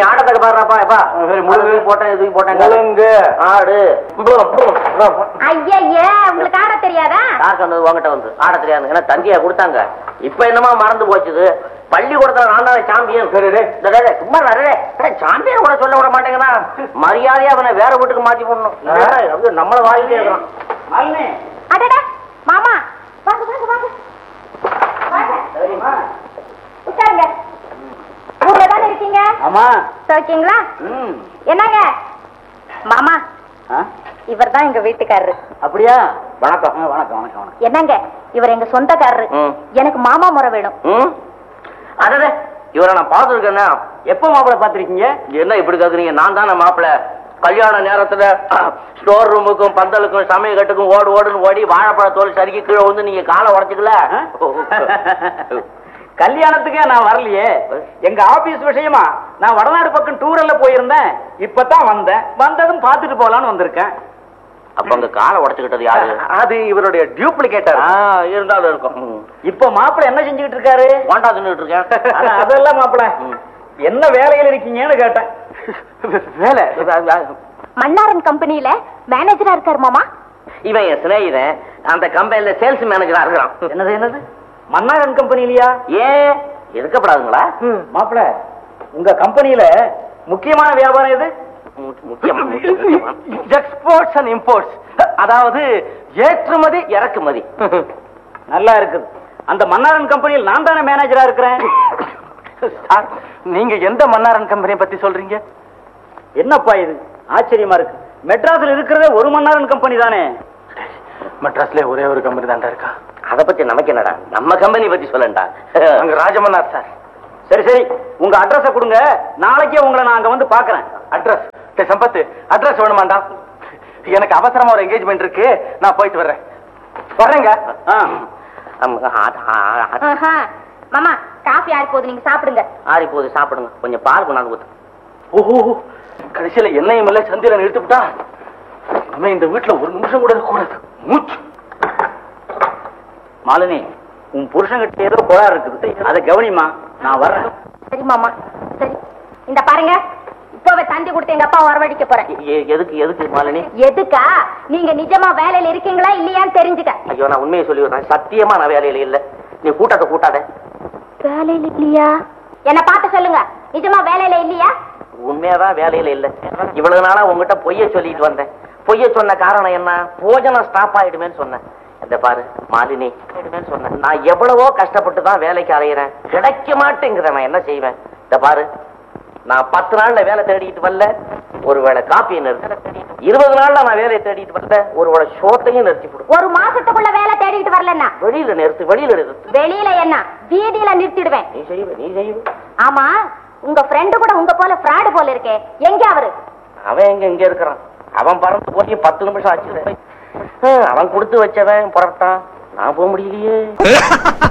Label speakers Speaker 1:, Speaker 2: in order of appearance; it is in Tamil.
Speaker 1: ஆட்டத்துக்கு பாடுறாப்பா எப்பா
Speaker 2: சரி, முழுங்கு.
Speaker 1: முழுங்கு போட்டேன் இதுக்கு போட்டேன்
Speaker 2: முழுங்கு.
Speaker 1: ஆடு
Speaker 3: ஐயா உங்களுக்கு ஆட தெரியாதா
Speaker 1: யார் சொன்னது உங்ககிட்ட வந்து ஆட தெரியாது ஏன்னா தந்தியா கொடுத்தாங்க இப்ப என்னமா மறந்து போச்சுது பள்ளிக்கூடத்துல நான் தான் சாம்பியன்
Speaker 2: சரி, டேய்.
Speaker 1: டேய், டேய், டேய், சும்மா சாம்பியன் கூட சொல்ல விட மாட்டேங்கன்னா மரியாதையா அவனை வேற வீட்டுக்கு மாத்தி போடணும் இல்லைன்னா அப்படியே நம்மள வாங்கிட்டே இருக்கிறான்
Speaker 3: அடடா மாமா வாங்க வாங்க வாங்க வாங்க உட்காருங்க ஊர்ல தானே இருக்கீங்க
Speaker 2: ஆமா
Speaker 3: சோக்கிங்களா
Speaker 2: ம்
Speaker 3: என்னங்க மாமா
Speaker 2: ஆ?
Speaker 3: இவர் தான் எங்க வீட்டுக்காரரு
Speaker 2: அப்படியா
Speaker 1: வணக்கம்
Speaker 2: ஆ, வணக்கம் வணக்கம் வணக்கம்
Speaker 3: என்னங்க இவர் எங்க சொந்தக்காரரு
Speaker 1: ம்.
Speaker 3: எனக்கு மாமா முறை வேணும்
Speaker 1: ம் அடடே இவரை நான் பார்த்துருக்கேன்னா
Speaker 2: எப்போ மாப்பிளை பார்த்திருக்கீங்க
Speaker 1: என்ன இப்படி கேக்குறீங்க நான் தானே மாப்பிள கல்யாண நேரத்துல ஸ்டோர் ரூமுக்கும் பந்தலுக்கும் சமையல் கட்டுக்கும் ஓடு ஓடுன்னு ஓடி வாழைப்பழ தோல் சறுக்கி கீழே வந்து நீங்க காலை உடச்சுக்கல
Speaker 2: கல்யாணத்துக்கே நான் வரலையே எங்க ஆபீஸ் விஷயமா நான் வடநாடு பக்கம் டூரல்ல போயிருந்தேன் இப்பதான் வந்தேன் வந்ததும் பார்த்துட்டு போலான்னு வந்திருக்கேன்
Speaker 1: அப்ப அங்க காலை உடச்சுக்கிட்டது யாரு
Speaker 2: அது இவருடைய டியூப்ளிகேட்டர்
Speaker 1: ஆ, இருந்தாலும் இருக்கும் ம்.
Speaker 2: இப்ப மாப்பிளை என்ன செஞ்சுக்கிட்டு இருக்காரு
Speaker 1: வாண்டா தின்னுட்டு இருக்கேன்
Speaker 2: ஆனா, அதெல்லாம் மாப்பிளை
Speaker 1: ம்.
Speaker 2: என்ன வேலையில் இருக்கீங்கன்னு கேட்டேன் வேலை
Speaker 3: மன்னாரன் கம்பெனியில மேனேஜரா இருக்காரு மாமா
Speaker 1: இவன் என் சிநேகிதன் அந்த கம்பெனில சேல்ஸ் மேனேஜரா இருக்கிறான்
Speaker 2: என்னது என்னது மன்னாரன் கம்பெனி இல்லையா
Speaker 1: ஏன் இருக்கப்படாதுங்களா
Speaker 2: மாப்பிள உங்க கம்பெனியில முக்கியமான வியாபாரம் எது
Speaker 1: மு- முக்கியமா முக்கியமா.
Speaker 2: எக்ஸ்போர்ட்ஸ் அண்ட் இம்போர்ட்ஸ் அதாவது ஏற்றுமதி
Speaker 1: இறக்குமதி
Speaker 2: நல்லா இருக்குது அந்த மன்னாரன் கம்பெனியில் நான் தானே மேனேஜரா இருக்கிறேன் சார் நீங்க எந்த மன்னாரன் கம்பெனியை பத்தி சொல்றீங்க என்னப்பா இது ஆச்சரியமா இருக்கு மெட்ராஸ்ல இருக்கிறதே ஒரு மன்னாரன் கம்பெனி தானே மெட்ராஸ்ல ஒரே ஒரு கம்பெனி தான்டா இருக்கா
Speaker 1: அத பத்தி நமக்கு என்னடா நம்ம கம்பெனி பத்தி சொல்லண்டா
Speaker 2: அங்க ராஜமன்னார் சார் சரி சரி உங்க அட்ரஸ கொடுங்க நாளைக்கே உங்களை நான் அங்க வந்து பாக்குறேன் அட்ரஸ் சம்பத்து அட்ரஸ் வேணுமாண்டா எனக்கு அவசரமா ஒரு என்கேஜ்மெண்ட் இருக்கு நான் போயிட்டு வர்றேன் வர்றேங்க ஆ.
Speaker 1: ஆமா, ஆ- ஆ- ஆ-
Speaker 3: ஆஹா. மாமா காஃபி ஆறி போகுது நீங்க சாப்பிடுங்க
Speaker 1: ஆறி போகுது சாப்பிடுங்க கொஞ்சம் பால் கொண்டாந்து ஊத்து
Speaker 2: ஓஹோ கடைசியில என்னையும் இல்ல சந்திரன் எடுத்துட்டா நம்ம இந்த வீட்டுல ஒரு நிமிஷம் கூட கூடாது மூச்சு மாலினி உன் புருஷன்கிட்ட ஏதோ கோளாறு இருக்குது அதை கவனிமா நான் வர்றேன்
Speaker 3: சரி மாமா சரி இந்த பாருங்க இப்பவே தந்தி கொடுத்து எங்க அப்பா வரவழைக்க போறேன்
Speaker 1: எ- எதுக்கு எதுக்கு மாலினி
Speaker 3: எதுக்கா நீங்க நிஜமா வேலையில இருக்கீங்களா இல்லையான்னு தெரிஞ்சுக்க
Speaker 1: ஐயோ நான் உண்மையை சொல்லி விடுறேன் சத்தியமா நான் வேலையில இல்ல நீ கூட்டாத கூட்டாத
Speaker 3: வேலையில இல்லையா என்ன பார்த்து சொல்லுங்க நிஜமா வேலையில இல்லையா
Speaker 1: உண்மையாதான் வேலையில இல்ல இவ்வளவு நாளா உங்ககிட்ட பொய்ய சொல்லிட்டு வந்தேன் பொய்ய சொன்ன காரணம் என்ன போஜனம் ஸ்டாப் ஆயிடுமேன்னு சொன்னேன் இந்த பாரு மாலினி ஆயிடுமேன்னு சொன்னேன் நான் எவ்வளவோ கஷ்டப்பட்டு தான் வேலைக்கு அலையிறேன் கிடைக்க மாட்டேங்கிறேன் நான் என்ன செய்வேன் இந்த பாரு நான் பத்து நாள்ல வேலை தேடிட்டு வரல ஒருவேளை காப்பியை நிறுத்த இருபது நாள்ல நான் வேலையை தேடிட்டு வரல ஒருவேளை ஷோட்டையும் நிறுத்தி விடு
Speaker 3: ஒரு மாசத்துக்குள்ள வேலை தேடிட்டு வரலன்னா
Speaker 1: வெளியில நிறுத்து வெளியில நிறுத்து
Speaker 3: வெளியில என்ன வீதியில நிறுத்திடுவேன்
Speaker 1: நீ செய்வ நீ செய்வ
Speaker 3: ஆமா உங்க ஃப்ரெண்டு கூட உங்க போல ஃப்ராடு போல இருக்கே எங்க அவரு
Speaker 1: அவன் எங்க இங்க இருக்கிறான் அவன் பறந்து போய் பத்து நிமிஷம் ஆச்சு அவன் கொடுத்து வச்சவன் புறப்பட்டான் நான் போக முடியலையே